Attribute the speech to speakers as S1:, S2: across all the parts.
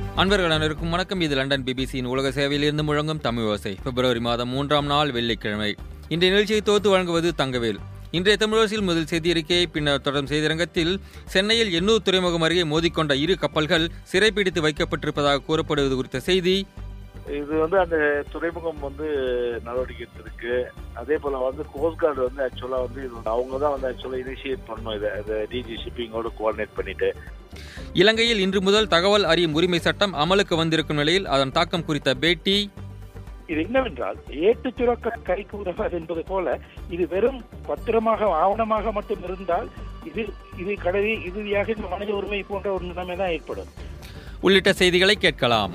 S1: அன்பர்கள் அனைவருக்கும் வணக்கம் இது லண்டன் பிபிசியின் உலக சேவையில் இருந்து முழங்கும் தமிழ் ஓசை பிப்ரவரி மாதம் மூன்றாம் நாள் வெள்ளிக்கிழமை இன்றைய நிகழ்ச்சியை தோத்து வழங்குவது தங்கவேல் இன்றைய தமிழரசில் முதல் செய்தியறிக்கை பின்னர் தொடரும் செய்திரங்கத்தில் சென்னையில் எண்ணூர் துறைமுகம் அருகே மோதிக்கொண்ட இரு கப்பல்கள் சிறைப்பிடித்து வைக்கப்பட்டிருப்பதாக கூறப்படுவது குறித்த செய்தி
S2: இது வந்து அந்த துறைமுகம் வந்து நடவடிக்கை எடுத்திருக்கு அதே போல வந்து கோஸ்ட் கார்டு வந்து ஆக்சுவலா வந்து இது அவங்க தான் வந்து ஆக்சுவலா இனிஷியேட் பண்ணணும் இதை இதை டிஜி ஷிப்பிங்கோட கோஆர்டினேட் பண்ணிட்டு
S1: இலங்கையில் இன்று முதல் தகவல் அறியும் உரிமை சட்டம் அமலுக்கு வந்திருக்கும் நிலையில் அதன் தாக்கம் குறித்த பேட்டி
S3: இது என்னவென்றால் ஏட்டு சுரக்க கைக்கு உதவாது என்பது போல இது வெறும் பத்திரமாக ஆவணமாக மட்டும் இருந்தால் இது இது கடவி இறுதியாக இந்த மனித உரிமை போன்ற ஒரு நிலைமை தான் ஏற்படும்
S1: உள்ளிட்ட செய்திகளை கேட்கலாம்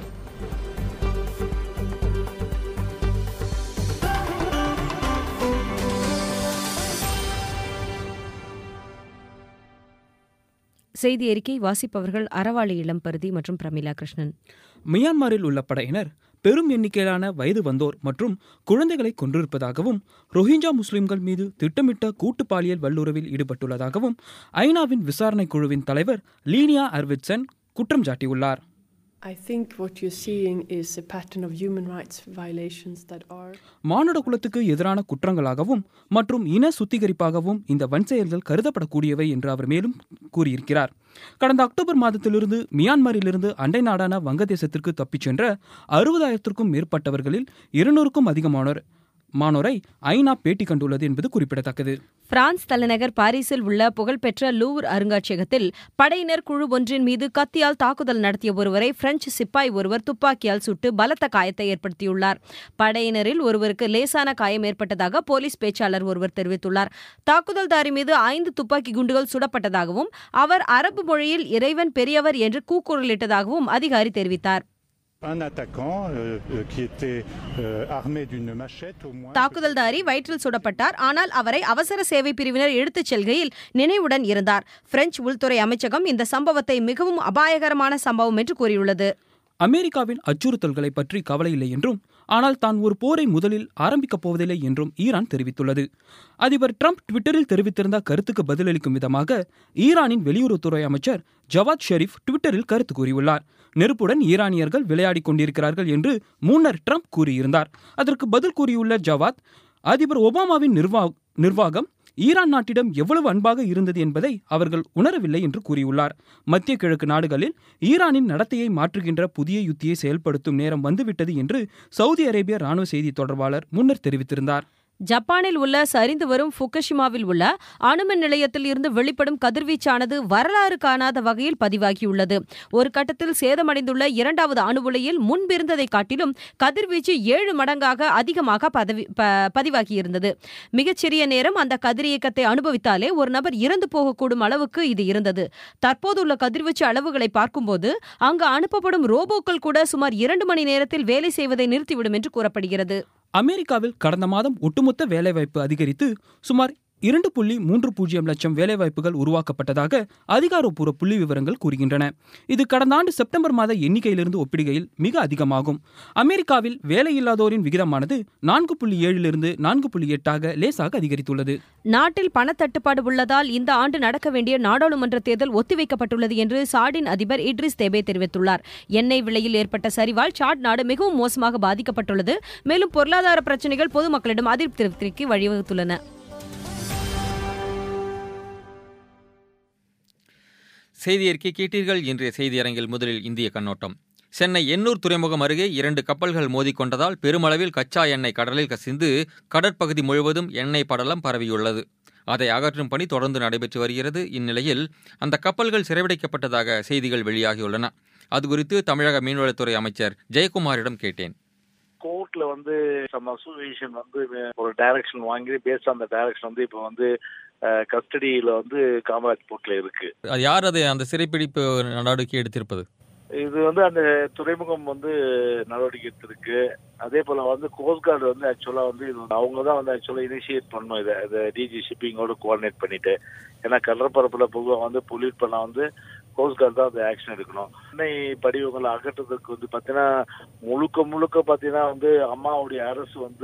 S4: செய்தி அறிக்கை வாசிப்பவர்கள் அறவாளி இளம்பருதி மற்றும் பிரமிளா கிருஷ்ணன்
S5: மியான்மரில் உள்ள படையினர் பெரும் எண்ணிக்கையிலான வயது வந்தோர் மற்றும் குழந்தைகளை கொன்றிருப்பதாகவும் ரோஹிஞ்சா முஸ்லிம்கள் மீது திட்டமிட்ட கூட்டு பாலியல் வல்லுறவில் ஈடுபட்டுள்ளதாகவும் ஐநாவின் விசாரணை குழுவின் தலைவர் லீனியா அர்விட்சன் குற்றம் சாட்டியுள்ளார்
S6: I think what you're seeing is a pattern of human rights violations that are
S5: மானுட குலத்துக்கு எதிரான குற்றங்களாகவும் மற்றும் இன சுத்திகரிப்பாகவும் இந்த வன்செயல்கள் கருதப்படக்கூடியவை என்று அவர் மேலும் கூறியிருக்கிறார் கடந்த அக்டோபர் மாதத்திலிருந்து மியான்மரிலிருந்து அண்டை நாடான வங்கதேசத்திற்கு தப்பிச் சென்ற அறுபதாயிரத்திற்கும் மேற்பட்டவர்களில் இருநூறுக்கும் அதிகமானோர் மானோரை ஐநா பேட்டி கண்டுள்ளது என்பது குறிப்பிடத்தக்கது
S4: பிரான்ஸ் தலைநகர் பாரிஸில் உள்ள புகழ்பெற்ற லூர் அருங்காட்சியகத்தில் படையினர் குழு ஒன்றின் மீது கத்தியால் தாக்குதல் நடத்திய ஒருவரை பிரெஞ்சு சிப்பாய் ஒருவர் துப்பாக்கியால் சுட்டு பலத்த காயத்தை ஏற்படுத்தியுள்ளார் படையினரில் ஒருவருக்கு லேசான காயம் ஏற்பட்டதாக போலீஸ் பேச்சாளர் ஒருவர் தெரிவித்துள்ளார் தாக்குதல்தாரி மீது ஐந்து துப்பாக்கி குண்டுகள் சுடப்பட்டதாகவும் அவர் அரபு மொழியில் இறைவன் பெரியவர் என்று கூக்குரலிட்டதாகவும் அதிகாரி தெரிவித்தார்
S7: Un attaquant euh, euh, qui était euh, armé d'une machette au moins.
S4: தாக்குதல்தாரி வயிற்றில் சுடப்பட்டார் ஆனால் அவரை அவசர சேவை பிரிவினர் எடுத்துச் செல்கையில் நினைவுடன் இருந்தார் பிரெஞ்சு உள்துறை அமைச்சகம் இந்த சம்பவத்தை மிகவும் அபாயகரமான சம்பவம் என்று கூறியுள்ளது
S5: அமெரிக்காவின் அச்சுறுத்தல்களை பற்றி கவலை இல்லை என்றும் ஆனால் தான் ஒரு போரை முதலில் ஆரம்பிக்கப் போவதில்லை என்றும் ஈரான் தெரிவித்துள்ளது அதிபர் ட்ரம்ப் ட்விட்டரில் தெரிவித்திருந்த கருத்துக்கு பதிலளிக்கும் விதமாக ஈரானின் வெளியுறவுத்துறை அமைச்சர் ஜவாத் ஷெரீப் ட்விட்டரில் கருத்து கூறியுள்ளார் நெருப்புடன் ஈரானியர்கள் விளையாடிக் கொண்டிருக்கிறார்கள் என்று முன்னர் ட்ரம்ப் கூறியிருந்தார் அதற்கு பதில் கூறியுள்ள ஜவாத் அதிபர் ஒபாமாவின் நிர்வா நிர்வாகம் ஈரான் நாட்டிடம் எவ்வளவு அன்பாக இருந்தது என்பதை அவர்கள் உணரவில்லை என்று கூறியுள்ளார் மத்திய கிழக்கு நாடுகளில் ஈரானின் நடத்தையை மாற்றுகின்ற புதிய யுத்தியை செயல்படுத்தும் நேரம் வந்துவிட்டது என்று சவுதி அரேபிய ராணுவ செய்தி தொடர்பாளர் முன்னர் தெரிவித்திருந்தார்
S4: ஜப்பானில் உள்ள சரிந்து வரும் ஃபுகுஷிமாவில் உள்ள அணுமின் நிலையத்தில் இருந்து வெளிப்படும் கதிர்வீச்சானது வரலாறு காணாத வகையில் பதிவாகியுள்ளது ஒரு கட்டத்தில் சேதமடைந்துள்ள இரண்டாவது அணு உலையில் முன்பிருந்ததை காட்டிலும் கதிர்வீச்சு ஏழு மடங்காக அதிகமாக பதவி ப- பதிவாகியிருந்தது மிகச்சிறிய நேரம் அந்த கதிரியக்கத்தை அனுபவித்தாலே ஒரு நபர் இறந்து போகக்கூடும் அளவுக்கு இது இருந்தது தற்போதுள்ள கதிர்வீச்சு அளவுகளை பார்க்கும்போது அங்கு அனுப்பப்படும் ரோபோக்கள் கூட சுமார் இரண்டு மணி நேரத்தில் வேலை செய்வதை நிறுத்திவிடும் என்று கூறப்படுகிறது
S5: அமெரிக்காவில் கடந்த மாதம் ஒட்டுமொத்த வேலைவாய்ப்பு அதிகரித்து சுமார் இரண்டு புள்ளி மூன்று பூஜ்ஜியம் லட்சம் வேலைவாய்ப்புகள் உருவாக்கப்பட்டதாக அதிகாரப்பூர்வ புள்ளி விவரங்கள் கூறுகின்றன இது கடந்த ஆண்டு செப்டம்பர் மாத எண்ணிக்கையிலிருந்து ஒப்பிடுகையில் மிக அதிகமாகும் அமெரிக்காவில் வேலையில்லாதோரின் விகிதமானது நான்கு புள்ளி ஏழிலிருந்து நான்கு புள்ளி எட்டாக லேசாக அதிகரித்துள்ளது
S4: நாட்டில் பணத்தட்டுப்பாடு உள்ளதால் இந்த ஆண்டு நடக்க வேண்டிய நாடாளுமன்ற தேர்தல் ஒத்திவைக்கப்பட்டுள்ளது என்று சாடின் அதிபர் இட்ரிஸ் தேபே தெரிவித்துள்ளார் எண்ணெய் விலையில் ஏற்பட்ட சரிவால் சாட் நாடு மிகவும் மோசமாக பாதிக்கப்பட்டுள்ளது மேலும் பொருளாதார பிரச்சினைகள் பொதுமக்களிடம் அதிருப்திக்கு வழிவகுத்துள்ளன
S1: செய்தி அறிக்கை கேட்டீர்கள் இன்றைய செய்தியரங்கில் முதலில் இந்திய கண்ணோட்டம் சென்னை எண்ணூர் துறைமுகம் அருகே இரண்டு கப்பல்கள் மோதிக்கொண்டதால் பெருமளவில் கச்சா எண்ணெய் கடலில் கசிந்து கடற்பகுதி முழுவதும் எண்ணெய் படலம் பரவியுள்ளது அதை அகற்றும் பணி தொடர்ந்து நடைபெற்று வருகிறது இந்நிலையில் அந்த கப்பல்கள் சிறைபிடிக்கப்பட்டதாக செய்திகள் வெளியாகியுள்ளன அது குறித்து தமிழக மீன்வளத்துறை அமைச்சர் ஜெயக்குமாரிடம் கேட்டேன்
S2: கோர்ட்ல வந்து சம் அசோசியேஷன் வந்து ஒரு டைரக்ஷன் வாங்கி பேஸ்ட் அந்த டைரக்ஷன் வந்து இப்போ வந்து கஸ்டடியில வந்து காமராஜ் போர்ட்ல இருக்கு
S1: அது யார் அதை அந்த சிறைப்பிடிப்பு நடவடிக்கை எடுத்திருப்பது
S2: இது வந்து அந்த துறைமுகம் வந்து நடவடிக்கை எடுத்திருக்கு அதே போல வந்து கோஸ்ட் கார்டு வந்து ஆக்சுவலா வந்து இது அவங்க தான் வந்து ஆக்சுவலா இனிஷியேட் பண்ணணும் இதை இதை டிஜி ஷிப்பிங்கோட கோஆர்டினேட் பண்ணிட்டு ஏன்னா கடற்பரப்புல பொதுவாக வந்து பொல்யூட் பண்ண வந்து கோஸ்ட் கார்டு தான் அந்த ஆக்ஷன் எடுக்கணும் எண்ணெய் படிவங்களை அகற்றுறதுக்கு வந்து பார்த்தீங்கன்னா முழுக்க முழுக்க பார்த்தீங்கன்னா வந்து அம்மாவுடைய அரசு வந்து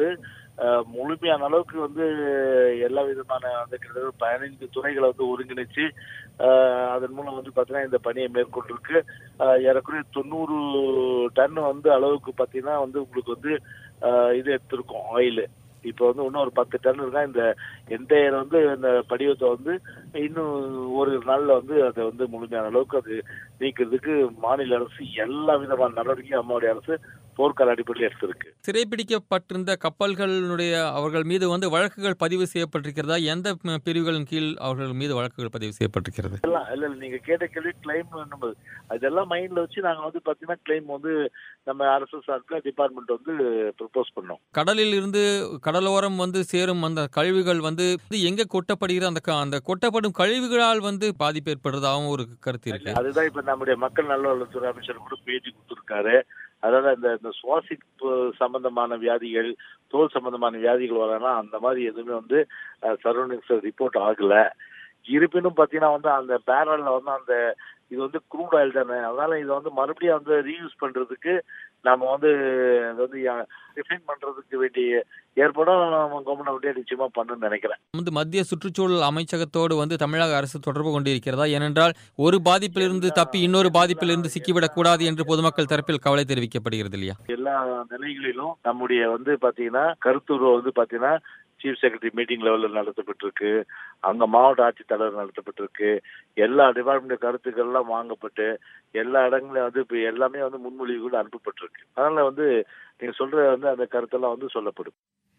S2: அஹ், முழுமையான அளவுக்கு வந்து எல்லா விதமான அந்த கிட்டத்தட்ட பதினைந்து துறைகளை வந்து ஒருங்கிணைச்சு அஹ், அதன் மூலம் வந்து பார்த்தீங்கன்னா இந்த பணியை மேற்கொண்டிருக்கு அஹ், ஏறக்குறைய தொண்ணூறு டன் வந்து அளவுக்கு பார்த்தீங்கன்னா வந்து உங்களுக்கு வந்து அஹ், இது எடுத்திருக்கோம் ஆயில் இப்போ வந்து இன்னும் ஒரு பத்து டன் இருக்கா இந்த என்டையர் வந்து இந்த படிவத்தை வந்து இன்னும் ஒரு நாள்ல வந்து அதை வந்து முழுமையான அளவுக்கு அது நீக்கிறதுக்கு மாநில அரசு எல்லா விதமான நடவடிக்கையும் அம்மாவுடைய அரசு போர்க்கால அடிப்படையில் எடுத்திருக்கு
S1: சிறைப்பிடிக்கப்பட்டிருந்த கப்பல்களுடைய அவர்கள் மீது வந்து வழக்குகள் பதிவு செய்யப்பட்டிருக்கிறதா எந்த ம- பிரிவுகளின் கீழ் அவர்கள் மீது வழக்குகள் பதிவு செய்யப்பட்டிருக்கிறது
S2: எல்லாம் இல்ல இல்ல நீங்க கேட்ட கேள்வி கிளைம் நம்ம அதெல்லாம் மைண்ட்ல வச்சு நாங்க வந்து பாத்தீங்கன்னா கிளைம் வந்து நம்ம அரசு சார்பில் டிபார்ட்மெண்ட் வந்து ப்ரப்போஸ் பண்ணோம்
S1: கடலில் இருந்து கடலோரம் வந்து சேரும் அந்த கழிவுகள் வந்து எங்க கொட்டப்படுகிற அந்த க- அந்த கொட்டப்படும் கழிவுகளால் வந்து பாதிப்பு ஏற்படுறதாகவும் ஒரு கருத்து இருக்கு
S2: அதுதான் இப்ப நம்முடைய மக்கள் நல்வாழ்வுத்துறை அமைச்சர் கூட பேட்டி கொடுத்திருக்காரு அதாவது அந்த இந்த சுவாசிப்பு சம்பந்தமான வியாதிகள் தோல் சம்பந்தமான வியாதிகள் வரலாம் அந்த மாதிரி எதுவுமே வந்து சரௌண்டிங்ஸ் ரிப்போர்ட் ஆகல இருப்பினும் பாத்தீங்கன்னா வந்து அந்த பேரல்ல வந்து அந்த இது வந்து க்ரூட் ஆயில் தானே அதனால இதை வந்து மறுபடியும் வந்து ரீயூஸ் பண்றதுக்கு நம்ம வந்து அதை வந்து ரிஃபைன் பண்றதுக்கு வேண்டிய ஏற்பாடும் கவர்மெண்ட் நிச்சயமா பண்ணுன்னு நினைக்கிறேன்
S1: வந்து மத்திய சுற்றுச்சூழல் அமைச்சகத்தோடு வந்து தமிழக அரசு தொடர்பு கொண்டிருக்கிறதா ஏனென்றால் ஒரு பாதிப்பிலிருந்து தப்பி இன்னொரு பாதிப்பிலிருந்து சிக்கிவிடக் கூடாது என்று பொதுமக்கள் தரப்பில் கவலை தெரிவிக்கப்படுகிறது இல்லையா
S2: எல்லா நிலைகளிலும் நம்முடைய வந்து பாத்தீங்கன்னா கருத்துருவம் வந்து பாத்தீங்கன்னா சீஃப் செக்ரட்டரி மீட்டிங் லெவல்ல நடத்தப்பட்டிருக்கு அங்க மாவட்ட ஆட்சித்தலைவர் நடத்தப்பட்டிருக்கு எல்லா டிபார்ட்மெண்ட் கருத்துக்கள் எல்லாம் வாங்கப்பட்டு எல்லா இடங்களையும் வந்து இப்ப எல்லாமே வந்து முன்மொழிவு கூட அனுப்பப்பட்டிருக்கு அதனால வந்து நீங்க சொல்ற வந்து அந்த கருத்தெல்லாம் வந்து சொல்லப்படும்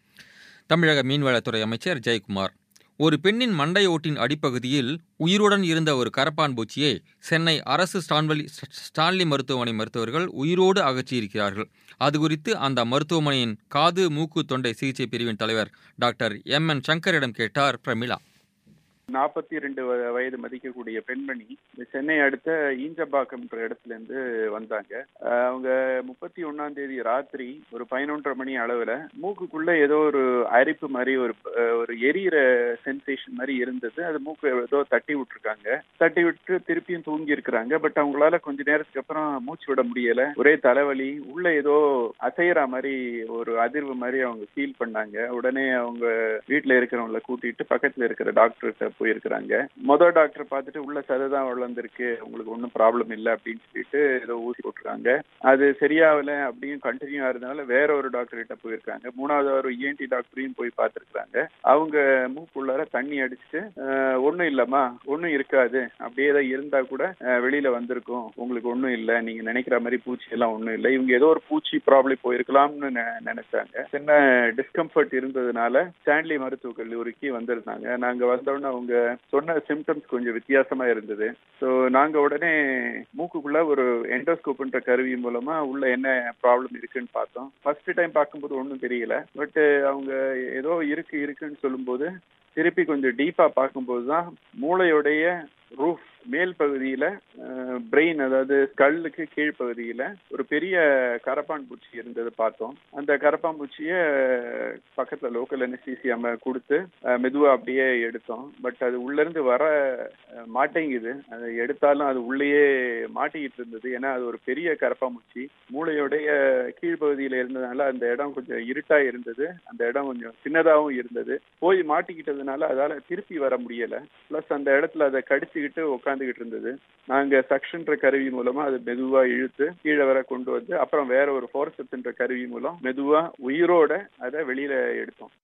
S1: தமிழக மீன்வளத்துறை அமைச்சர் ஜெயக்குமார் ஒரு பெண்ணின் மண்டை ஓட்டின் அடிப்பகுதியில் உயிருடன் இருந்த ஒரு கரப்பான் பூச்சியை சென்னை அரசு ஸ்டான்வலி ஸ்டான்லி மருத்துவமனை மருத்துவர்கள் உயிரோடு அகற்றியிருக்கிறார்கள் அது குறித்து அந்த மருத்துவமனையின் காது மூக்கு தொண்டை சிகிச்சை பிரிவின் தலைவர் டாக்டர் எம் என் சங்கரிடம் கேட்டார் பிரமிளா
S8: நாற்பத்தி ரெண்டு வயது மதிக்கக்கூடிய பெண்மணி இந்த சென்னை அடுத்த ஈஞ்சம்பாக்கம்ன்ற இடத்துல இருந்து வந்தாங்க அஹ் அவங்க முப்பத்தி ஒன்னாம் தேதி ராத்திரி ஒரு பதினொன்றரை மணி அளவுல மூக்குக்குள்ள ஏதோ ஒரு அரிப்பு மாதிரி ஒரு அஹ், ஒரு எரியிற சென்சேஷன் மாதிரி இருந்தது அது மூக்கு ஏதோ தட்டி விட்டுருக்காங்க தட்டி விட்டு திருப்பியும் தூங்கி இருக்கிறாங்க பட் அவங்களால கொஞ்ச நேரத்துக்கு அப்புறம் மூச்சு விட முடியல ஒரே தலைவலி உள்ள ஏதோ அசையற மாதிரி ஒரு அதிர்வு மாதிரி அவங்க ஃபீல் பண்ணாங்க உடனே அவங்க வீட்டுல இருக்கிறவங்கள கூட்டிட்டு பக்கத்துல இருக்கிற டாக்டர்கிட்ட போயிருக்கிறாங்க மொதல் டாக்டர் பார்த்துட்டு உள்ள சதை தான் வளர்ந்துருக்கு உங்களுக்கு ஒன்றும் ப்ராப்ளம் இல்லை அப்படின்னு சொல்லிட்டு ஏதோ ஊசி போட்டுருக்காங்க அது சரியாகல அப்படியும் கண்டினியூ ஆகிறதுனால வேற ஒரு டாக்டர் கிட்ட போயிருக்காங்க மூணாவது ஒரு இஎன்டி டாக்டரையும் போய் பார்த்துருக்காங்க அவங்க மூக்குள்ளார தண்ணி அடிச்சுட்டு ஒன்றும் இல்லம்மா ஒன்றும் இருக்காது அப்படியே தான் இருந்தா கூட அஹ், வெளியில வந்திருக்கும் உங்களுக்கு ஒன்றும் இல்லை நீங்க நினைக்கிற மாதிரி பூச்சி எல்லாம் ஒன்றும் இல்லை இவங்க ஏதோ ஒரு பூச்சி ப்ராப்ளம் போயிருக்கலாம்னு நெ- நினைச்சாங்க சின்ன டிஸ்கம்ஃபர்ட் இருந்ததுனால ஸ்டான்லி மருத்துவக் கல்லூரிக்கு வந்திருந்தாங்க நாங்க வந்தோடனே அவங்க சொன்ன சிம்டம்ஸ் கொஞ்சம் வித்தியாசமா இருந்தது ஸோ நாங்க உடனே மூக்குக்குள்ள ஒரு எண்டோஸ்கோப்ன்ற கருவி மூலமா உள்ள என்ன ப்ராப்ளம் இருக்குன்னு பார்த்தோம் ஃபர்ஸ்ட் டைம் பார்க்கும்போது ஒன்றும் தெரியல பட் அவங்க ஏதோ இருக்கு இருக்குன்னு சொல்லும்போது திருப்பி கொஞ்சம் டீப்பா பார்க்கும்போது தான் மூளையுடைய ரூஃப் மேல் பகுதியில பிரெயின் அதாவது ஸ்கல்லுக்கு கீழ்ப்பகுதியில ஒரு பெரிய கரப்பான் பூச்சி இருந்தது பார்த்தோம் அந்த கரப்பான் பூச்சியை பக்கத்துல லோக்கல் அனஸ்தீசியாம கொடுத்து அஹ், மெதுவா அப்படியே எடுத்தோம் பட் அது உள்ள இருந்து வர அஹ், மாட்டேங்குது அதை எடுத்தாலும் அது உள்ளேயே மாட்டிக்கிட்டு இருந்தது ஏன்னா அது ஒரு பெரிய கரப்பான் பூச்சி மூளையோடைய கீழ்ப்பகுதியில இருந்ததுனால அந்த இடம் கொஞ்சம் இருட்டா இருந்தது அந்த இடம் கொஞ்சம் சின்னதாகவும் இருந்தது போய் மாட்டிக்கிட்டதுனால அதால திருப்பி வர முடியல பிளஸ் அந்த இடத்துல அதை கடிச்சுக்கிட்டு உட்காந்துக்கிட்டு இருந்தது நாங்க சக்ஷன்ற கருவி மூலமா அது மெதுவா இழுத்து கீழே வர கொண்டு வந்து அப்புறம் வேற ஒரு ஃபோர்சப்ன்ற கருவி மூலம் மெதுவா உயிரோட அதை வெளியில எடுத்தோம்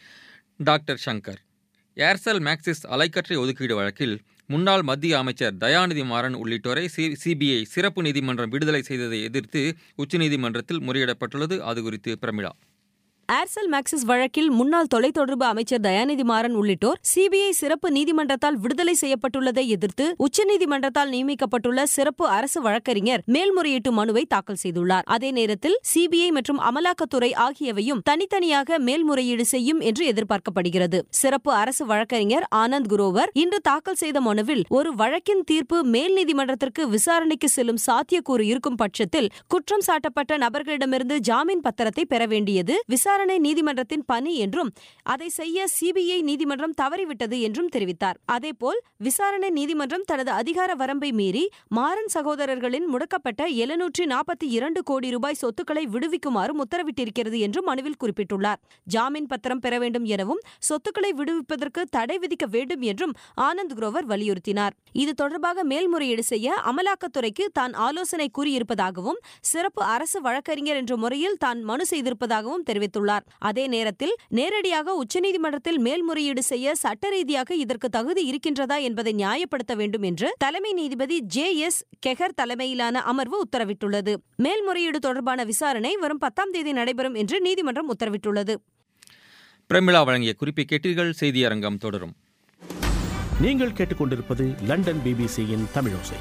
S1: டாக்டர் சங்கர் ஏர்செல் மேக்சிஸ் அலைக்கற்றை ஒதுக்கீடு வழக்கில் முன்னாள் மத்திய அமைச்சர் தயாநிதி மாறன் உள்ளிட்டோரை சி- சிபிஐ சிறப்பு நீதிமன்றம் விடுதலை செய்ததை எதிர்த்து உச்சநீதிமன்றத்தில் முறையிடப்பட்டுள்ளது அது குறித்து பிரமிளா
S4: ஏர்செல் மேக்சிஸ் வழக்கில் முன்னாள் தொலைத்தொடர்பு அமைச்சர் தயாநிதி மாறன் உள்ளிட்டோர் சிபிஐ சிறப்பு நீதிமன்றத்தால் விடுதலை செய்யப்பட்டுள்ளதை எதிர்த்து உச்சநீதிமன்றத்தால் நியமிக்கப்பட்டுள்ள சிறப்பு அரசு வழக்கறிஞர் மேல்முறையீட்டு மனுவை தாக்கல் செய்துள்ளார் அதே நேரத்தில் சிபிஐ மற்றும் அமலாக்கத்துறை ஆகியவையும் தனித்தனியாக மேல்முறையீடு செய்யும் என்று எதிர்பார்க்கப்படுகிறது சிறப்பு அரசு வழக்கறிஞர் ஆனந்த் குரோவர் இன்று தாக்கல் செய்த மனுவில் ஒரு வழக்கின் தீர்ப்பு மேல் நீதிமன்றத்திற்கு விசாரணைக்கு செல்லும் சாத்தியக்கூறு இருக்கும் பட்சத்தில் குற்றம் சாட்டப்பட்ட நபர்களிடமிருந்து ஜாமீன் பத்திரத்தை பெற வேண்டியது விசாரணை விசாரணை நீதிமன்றத்தின் பணி என்றும் அதை செய்ய சிபிஐ நீதிமன்றம் தவறிவிட்டது என்றும் தெரிவித்தார் அதேபோல் விசாரணை நீதிமன்றம் தனது அதிகார வரம்பை மீறி மாறன் சகோதரர்களின் முடக்கப்பட்ட எழுநூற்றி நாற்பத்தி இரண்டு கோடி ரூபாய் சொத்துக்களை விடுவிக்குமாறும் உத்தரவிட்டிருக்கிறது என்றும் மனுவில் குறிப்பிட்டுள்ளார் ஜாமீன் பத்திரம் பெற வேண்டும் எனவும் சொத்துக்களை விடுவிப்பதற்கு தடை விதிக்க வேண்டும் என்றும் ஆனந்த் குரோவர் வலியுறுத்தினார் இது தொடர்பாக மேல்முறையீடு செய்ய அமலாக்கத்துறைக்கு தான் ஆலோசனை கூறியிருப்பதாகவும் சிறப்பு அரசு வழக்கறிஞர் என்ற முறையில் தான் மனு செய்திருப்பதாகவும் தெரிவித்துள்ளார் அதே நேரத்தில் நேரடியாக உச்சநீதிமன்றத்தில் மேல்முறையீடு செய்ய சட்ட ரீதியாக இதற்கு தகுதி இருக்கின்றதா என்பதை நியாயப்படுத்த வேண்டும் என்று தலைமை நீதிபதி ஜே எஸ் கெஹர் தலைமையிலான அமர்வு உத்தரவிட்டுள்ளது மேல்முறையீடு தொடர்பான விசாரணை வரும் பத்தாம் தேதி நடைபெறும் என்று நீதிமன்றம் உத்தரவிட்டுள்ளது
S1: பிரமிளா வழங்கிய குறிப்பை கேட்டீர்கள் செய்தியரங்கம் தொடரும்
S9: நீங்கள் கேட்டுக்கொண்டிருப்பது லண்டன் பிபிசியின் தமிழோசை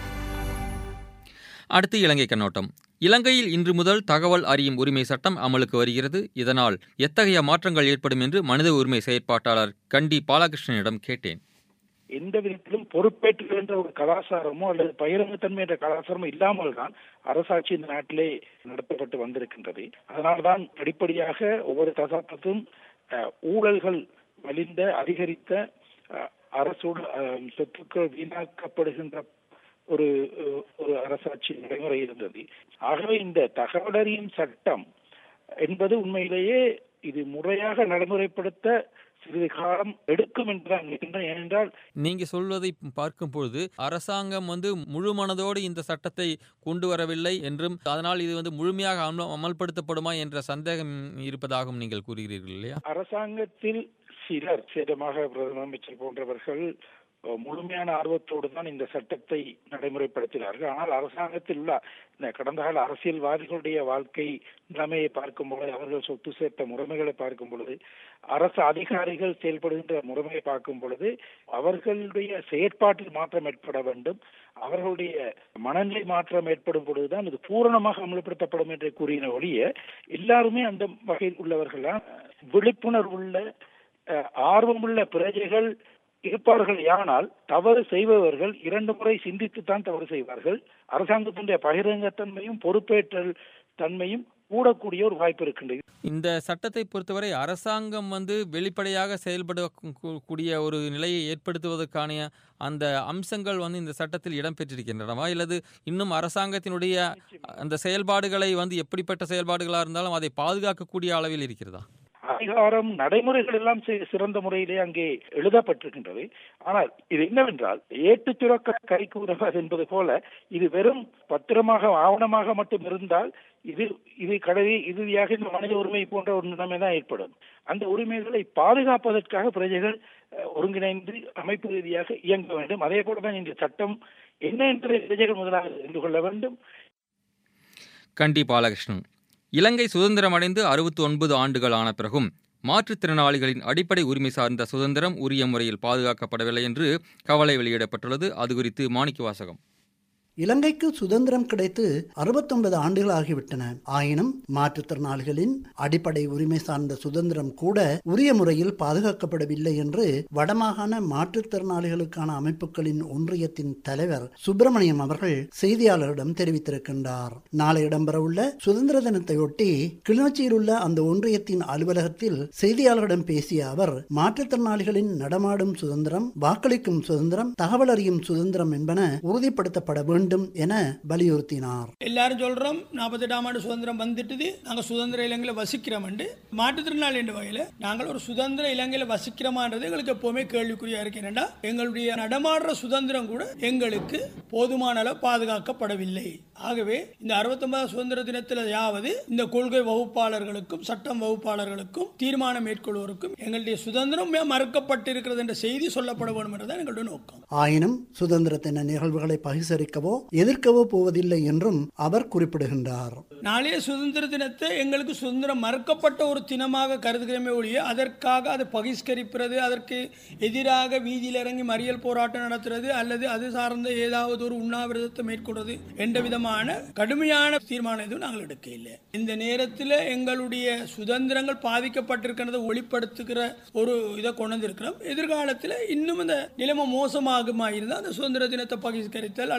S1: அடுத்து இலங்கை கண்ணோட்டம் இலங்கையில் இன்று முதல் தகவல் அறியும் உரிமை சட்டம் அமலுக்கு வருகிறது இதனால் எத்தகைய மாற்றங்கள் ஏற்படும் என்று மனித உரிமை செயற்பாட்டாளர் கண்டி பாலகிருஷ்ணனிடம் கேட்டேன்
S3: எந்த விதத்திலும் பொறுப்பேற்றுகின்ற ஒரு கலாச்சாரமோ அல்லது பகிரங்கத்தன்மை என்ற கலாச்சாரமோ இல்லாமல் தான் அரசாட்சி இந்த நாட்டிலே நடத்தப்பட்டு வந்திருக்கின்றது அதனால்தான் படிப்படியாக ஒவ்வொரு தசாப்தத்தும் அஹ், ஊழல்கள் வலிந்த அதிகரித்த அஹ், அரசோடு அஹ், சொத்துக்கள் வீணாக்கப்படுகின்ற ஒரு அஹ், ஒரு அரசாட்சி நடைமுறை இருந்தது ஆகவே இந்த தகவலறியும் சட்டம் என்பது உண்மையிலேயே இது முறையாக நடைமுறைப்படுத்த சிறிது காலம் எடுக்கும் என்று நான் நினைக்கின்றேன் ஏனென்றால்
S1: நீங்க சொல்வதை பார்க்கும் பொழுது அரசாங்கம் வந்து முழு மனதோடு இந்த சட்டத்தை கொண்டு வரவில்லை என்றும் அதனால் இது வந்து முழுமையாக அமல் அமல்படுத்தப்படுமா என்ற சந்தேகம் இருப்பதாகவும் நீங்கள் கூறுகிறீர்கள் இல்லையா
S3: அரசாங்கத்தில் சிலர் சேதமாக பிரதம அமைச்சர் போன்றவர்கள் அஹ், முழுமையான ஆர்வத்தோடு தான் இந்த சட்டத்தை நடைமுறைப்படுத்தினார்கள் ஆனால் அரசாங்கத்தில் உள்ள இந்த கடந்த கால அரசியல்வாதிகளுடைய வாழ்க்கை நிலைமையை பார்க்கும் பொழுது அவர்கள் சொத்து சேர்த்த முறைமைகளை பார்க்கும் பொழுது அரசு அதிகாரிகள் செயல்படுகின்ற முறைமையை பார்க்கும் பொழுது அவர்களுடைய செயற்பாட்டில் மாற்றம் ஏற்பட வேண்டும் அவர்களுடைய மனநிலை மாற்றம் ஏற்படும் பொழுதுதான் இது பூரணமாக அமல்படுத்தப்படும் என்று கூறின ஒழிய எல்லாருமே அந்த வகையில் உள்ளவர்கள்தான் விழிப்புணர்வுள்ள அஹ், ஆர்வமுள்ள பிரஜைகள் இருப்பார்கள் யானால் தவறு செய்பவர்கள் இரண்டு முறை சிந்தித்துத்தான் தவறு செய்வார்கள் அரசாங்கத்தினுடைய பகிரங்கத்தன்மையும் பொறுப்பேற்றல் தன்மையும் கூடக்கூடிய ஒரு வாய்ப்பு இருக்கின்றது
S1: இந்த சட்டத்தை பொறுத்தவரை அரசாங்கம் வந்து வெளிப்படையாக செயல்படக்கூடிய ஒரு நிலையை ஏற்படுத்துவதற்கான அந்த அம்சங்கள் வந்து இந்த சட்டத்தில் இடம்பெற்றிருக்கின்றனவா இல்லது இன்னும் அரசாங்கத்தினுடைய அந்த செயல்பாடுகளை வந்து எப்படிப்பட்ட செயல்பாடுகளாக இருந்தாலும் அதை பாதுகாக்கக்கூடிய அளவில் இருக்கிறதா
S3: அதிகாரம் நடைமுறைகள் எல்லாம் சி- சிறந்த முறையிலே அங்கே எழுதப்பட்டிருக்கின்றது ஆனால் இது என்னவென்றால் ஏட்டு சுரக்க கைக்கு உதவாது என்பது போல இது வெறும் பத்திரமாக ஆவணமாக மட்டும் இருந்தால் இது இது கடவி இறுதியாக இந்த மனித உரிமை போன்ற ஒரு நிலைமை தான் ஏற்படும் அந்த உரிமைகளை பாதுகாப்பதற்காக பிரஜைகள் அஹ், ஒருங்கிணைந்து அமைப்பு ரீதியாக இயங்க வேண்டும் அதே போல தான் இந்த சட்டம் என்ன என்பதை பிரஜைகள் முதலாக தெரிந்து கொள்ள வேண்டும்
S1: கண்டி பாலகிருஷ்ணன் இலங்கை சுதந்திரமடைந்து அறுபத்தி ஒன்பது ஆண்டுகள் ஆன பிறகும் மாற்றுத்திறனாளிகளின் அடிப்படை உரிமை சார்ந்த சுதந்திரம் உரிய முறையில் பாதுகாக்கப்படவில்லை என்று கவலை வெளியிடப்பட்டுள்ளது அது குறித்து மாணிக்க வாசகம்
S10: இலங்கைக்கு சுதந்திரம் கிடைத்து அறுபத்தொன்பது ஆண்டுகள் ஆகிவிட்டன ஆயினும் மாற்றுத்திறனாளிகளின் அடிப்படை உரிமை சார்ந்த சுதந்திரம் கூட உரிய முறையில் பாதுகாக்கப்படவில்லை என்று வடமாகாண மாற்றுத்திறனாளிகளுக்கான அமைப்புகளின் ஒன்றியத்தின் தலைவர் சுப்பிரமணியம் அவர்கள் செய்தியாளரிடம் தெரிவித்திருக்கின்றார் நாளை இடம்பெறவுள்ள சுதந்திர தினத்தையொட்டி கிளிநொச்சியில் உள்ள அந்த ஒன்றியத்தின் அலுவலகத்தில் செய்தியாளர்களிடம் பேசிய அவர் மாற்றுத்திறனாளிகளின் நடமாடும் சுதந்திரம் வாக்களிக்கும் சுதந்திரம் தகவல் அறியும் சுதந்திரம் என்பன உறுதிப்படுத்தப்பட வேண்டும் என வலியுறுத்தினார்
S11: எல்லாரும் சொல்றோம் நாற்பத்தெட்டாம் ஆண்டு சுதந்திரம் வந்துட்டுது நாங்க சுதந்திர இலங்கையில வசிக்கிறோம் மாற்றுத்திறனாளி என்ற வகையில நாங்கள் ஒரு சுதந்திர இலங்கையில வசிக்கிறோமான்றது எங்களுக்கு எப்பவுமே கேள்விக்குறியா இருக்கு என்னடா எங்களுடைய நடமாடுற சுதந்திரம் கூட எங்களுக்கு போதுமான அளவு பாதுகாக்கப்படவில்லை ஆகவே இந்த அறுபத்தொன்பதாம் சுதந்திர தினத்தில் யாவது இந்த கொள்கை வகுப்பாளர்களுக்கும் சட்டம் வகுப்பாளர்களுக்கும் தீர்மானம் மேற்கொள்வோருக்கும் எங்களுடைய சுதந்திரம் மறுக்கப்பட்டிருக்கிறது என்ற செய்தி சொல்லப்பட வேண்டும் என்றுதான் எங்களுடைய நோக்கம்
S10: ஆயினும் சுதந்திர தின நிகழ்வுகளை பகிசரிக்கவோ எதிர்க்கவோ போவதில்லை என்றும் அவர் குறிப்பிடுகின்றார்
S11: நாளைய சுதந்திர தினத்தை எங்களுக்கு சுதந்திரம் மறுக்கப்பட்ட ஒரு தினமாக கருதுகிறமே ஒழிய அதற்காக அதை பகிஷ்கரிப்பது அதற்கு எதிராக வீதியில் இறங்கி மறியல் போராட்டம் நடத்துறது அல்லது அது சார்ந்த ஏதாவது ஒரு உண்ணாவிரதத்தை மேற்கொள்வது என்ற விதமான கடுமையான தீர்மானம் எதுவும் நாங்கள் எடுக்க இல்லை இந்த நேரத்தில் எங்களுடைய சுதந்திரங்கள் பாதிக்கப்பட்டிருக்கிறத ஒளிப்படுத்துகிற ஒரு இதை கொண்டு வந்திருக்கிறோம் எதிர்காலத்தில் இன்னும் இந்த நிலைமை மோசமாகுமா இருந்தால் அந்த சுதந்திர தினத்தை பகிஷ்கரித்தல் அல்லது மறியல்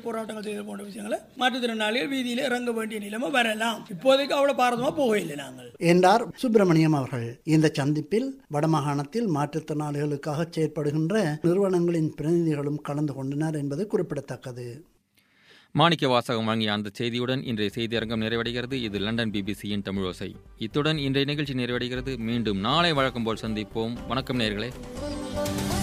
S11: போராட்டங்கள் செய்த போன்ற விஷயங்களை மாற்றுத்திறனாளிகள் வீதியில் இறங்க வேண்டிய நிலைமை வரலாம் இப்போதைக்கு அவ்வளோ பாரதமாக போகவில்லை நாங்கள்
S10: என்றார் சுப்பிரமணியம் அவர்கள் இந்த சந்திப்பில் வடமாகாணத்தில் மாற்றுத்திறனாளிகளுக்காக செயற்படுகின்ற நிறுவனங்களின் பிரதிநிதிகளும் கலந்து கொண்டனர் என்பது குறிப்பிடத்தக்கது
S1: மாணிக்க வாசகம் வழங்கிய அந்த செய்தியுடன் இன்றைய செய்தியரங்கம் நிறைவடைகிறது இது லண்டன் பிபிசியின் தமிழோசை இத்துடன் இன்றைய நிகழ்ச்சி நிறைவடைகிறது மீண்டும் நாளை வழக்கம் போல் சந்திப்போம் வணக்கம் நேர்களே